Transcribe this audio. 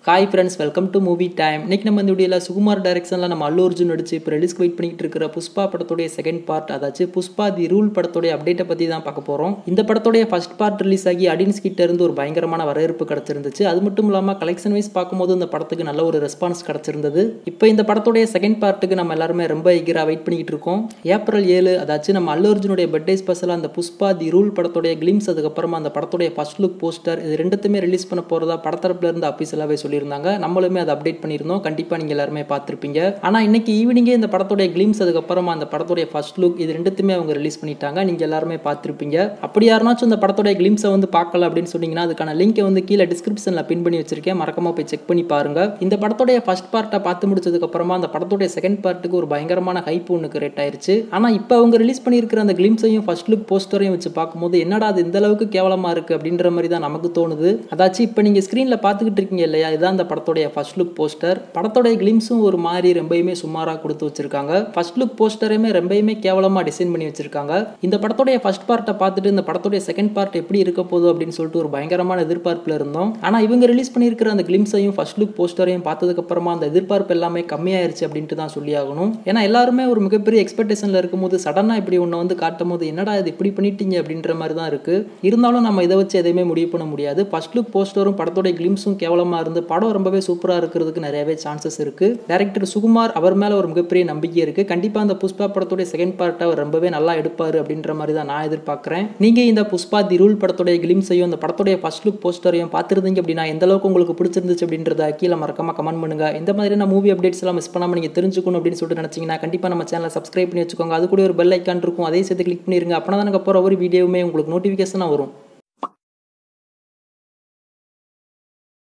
hi friends welcome to movie time இன்னைக்கு நம்ம இந்த வீடியோவில் சுகுமார் டைரக்ஷனில் நம்ம அல்லு அர்ஜுன் நடிச்சு இப்போ ரிலீஸ்க்கு வெயிட் பண்ணிட்டு இருக்கிற புஷ்பா படத்துடைய செகண்ட் பார்ட் அதாச்சும் புஷ்பா தி ரூல் படத்துடைய அப்டேட்டை பற்றி தான் பார்க்க போகிறோம் இந்த படத்துடைய ஃபர்ஸ்ட் பார்ட் ரிலீஸ் ஆகி ஆடியன்ஸ் கிட்ட இருந்து ஒரு பயங்கரமான வரவேற்பு கிடச்சிருந்துச்சு அது மட்டும் இல்லாமல் கலெக்ஷன் வைஸ் பார்க்கும்போது இந்த படத்துக்கு நல்ல ஒரு ரெஸ்பான்ஸ் கிடச்சிருந்தது இப்போ இந்த படத்துடைய செகண்ட் பார்ட்டுக்கு நம்ம எல்லாருமே ரொம்ப எகிராக வெயிட் பண்ணிக்கிட்டு இருக்கோம் ஏப்ரல் ஏழு அதாச்சும் நம்ம அல்லு அர்ஜுனுடைய பர்த்டே ஸ்பெஷலாக அந்த புஷ்பா தி ரூல் படத்துடைய கிளிம்ஸ் அதுக்கப்புறமா அந்த படத்துடைய ஃபர்ஸ்ட் லுக் போஸ்டர் இது ரெண்டுத்துமே ரிலீஸ் பண்ண போகிறதா படத்தரப்புல இருந்து அஃபீஷியலாகவே சொல்லியிருந்தாங்க நம்மளுமே அதை அப்டேட் பண்ணியிருந்தோம் கண்டிப்பாக நீங்கள் எல்லாருமே பார்த்துருப்பீங்க ஆனால் இன்னைக்கு ஈவினிங்கே இந்த படத்துடைய கிளிம்ஸ் அதுக்கப்புறமா அந்த படத்துடைய ஃபர்ஸ்ட் லுக் இது ரெண்டுத்துமே அவங்க ரிலீஸ் பண்ணிட்டாங்க நீங்கள் எல்லாருமே பார்த்துருப்பீங்க அப்படி யாருனாச்சும் இந்த படத்துடைய கிளிம்ஸை வந்து பார்க்கல அப்படின்னு சொன்னீங்கன்னா அதுக்கான லிங்கை வந்து கீழே டிஸ்கிரிப்ஷனில் பின் பண்ணி வச்சிருக்கேன் மறக்காம போய் செக் பண்ணி பாருங்க இந்த படத்துடைய ஃபர்ஸ்ட் பார்ட்டை பார்த்து முடிச்சதுக்கு அப்புறமா அந்த படத்துடைய செகண்ட் பார்ட்டுக்கு ஒரு பயங்கரமான ஹைப் ஒன்று கிரியேட் ஆயிருச்சு ஆனால் இப்போ அவங்க ரிலீஸ் பண்ணியிருக்கிற அந்த கிளிம்ஸையும் ஃபர்ஸ்ட் லுக் போஸ்டரையும் வச்சு பார்க்கும்போது என்னடா அது இந்த அளவுக்கு கேவலமாக இருக்குது அப்படின்ற மாதிரி தான் நமக்கு தோணுது அதாச்சும் இப்போ நீங்கள் ஸ்க்ரீனில் பார்த்துக்கிட்டு இருக்கீங்க இல்லையா இதுதான் அந்த படத்துடைய ஃபர்ஸ்ட் லுக் போஸ்டர் படத்தோடைய கிளிம்ஸும் ஒரு மாதிரி ரொம்பயுமே சுமாராக கொடுத்து வச்சிருக்காங்க ஃபர்ஸ்ட் லுக் போஸ்டரையுமே ரொம்பயுமே கேவலமாக டிசைன் பண்ணி வச்சிருக்காங்க இந்த படத்துடைய ஃபர்ஸ்ட் பார்ட்டை பார்த்துட்டு இந்த படத்துடைய செகண்ட் பார்ட் எப்படி இருக்க போகுது அப்படின்னு சொல்லிட்டு ஒரு பயங்கரமான எதிர்பார்ப்பில் இருந்தோம் ஆனால் இவங்க ரிலீஸ் பண்ணியிருக்கிற அந்த கிளிம்ஸையும் ஃபர்ஸ்ட் லுக் போஸ்டரையும் பார்த்ததுக்கு அப்புறமா அந்த எதிர்பார்ப்பு எல்லாமே கம்மியாயிருச்சு அப்படின்ட்டு தான் சொல்லி ஆகணும் ஏன்னா எல்லாருமே ஒரு மிகப்பெரிய எக்ஸ்பெக்டேஷனில் இருக்கும்போது சடனாக இப்படி ஒன்று வந்து காட்டும் போது என்னடா இது இப்படி பண்ணிட்டீங்க அப்படின்ற மாதிரி தான் இருக்கு இருந்தாலும் நம்ம இதை வச்சு எதையுமே முடிவு பண்ண முடியாது ஃபர்ஸ்ட் லுக் போஸ்டரும் படத்தோடைய கிளிம்ஸும் கேவலமாக இருந்து படம் ரொம்பவே சூப்பராக இருக்கிறதுக்கு நிறையவே சான்சஸ் இருக்கு டைரக்டர் சுகுமார் அவர் மேலே ஒரு மிகப்பெரிய நம்பிக்கை இருக்கு கண்டிப்பாக அந்த புஷ்பா படத்துடைய செகண்ட் பார்ட்டை அவர் ரொம்பவே நல்லா எடுப்பார் அப்படின்ற மாதிரி தான் நான் எதிர்பார்க்குறேன் நீங்கள் இந்த புஷ்பா தி ரூல் படத்துடைய கிளிம்ஸையும் அந்த படத்துடைய ஃபர்ஸ்ட் லுக் போஸ்டரையும் பார்த்துருந்தீங்க அப்படின்னா எந்த அளவுக்கு உங்களுக்கு பிடிச்சிருந்துச்சு அப்படின்றத கீழே மறக்காம கமெண்ட் பண்ணுங்க இந்த மாதிரியான மூவி அப்டேட்ஸ் எல்லாம் மிஸ் பண்ணாமல் நீங்கள் தெரிஞ்சுக்கணும் அப்படின்னு சொல்லிட்டு நினச்சிங்கன்னா கண்டிப்பாக நம்ம சேனலை சப்ஸ்கிரைப் பண்ணி வச்சுக்கோங்க அது கூட ஒரு பெல் ஐக்கான் இருக்கும் அதே சேர்த்து கிளிக் பண்ணிருங்க அப்படின்னா தான் போகிற ஒரு வீடியோவுமே உங்களுக்கு நோட்டிஃபிகேஷனாக வரும்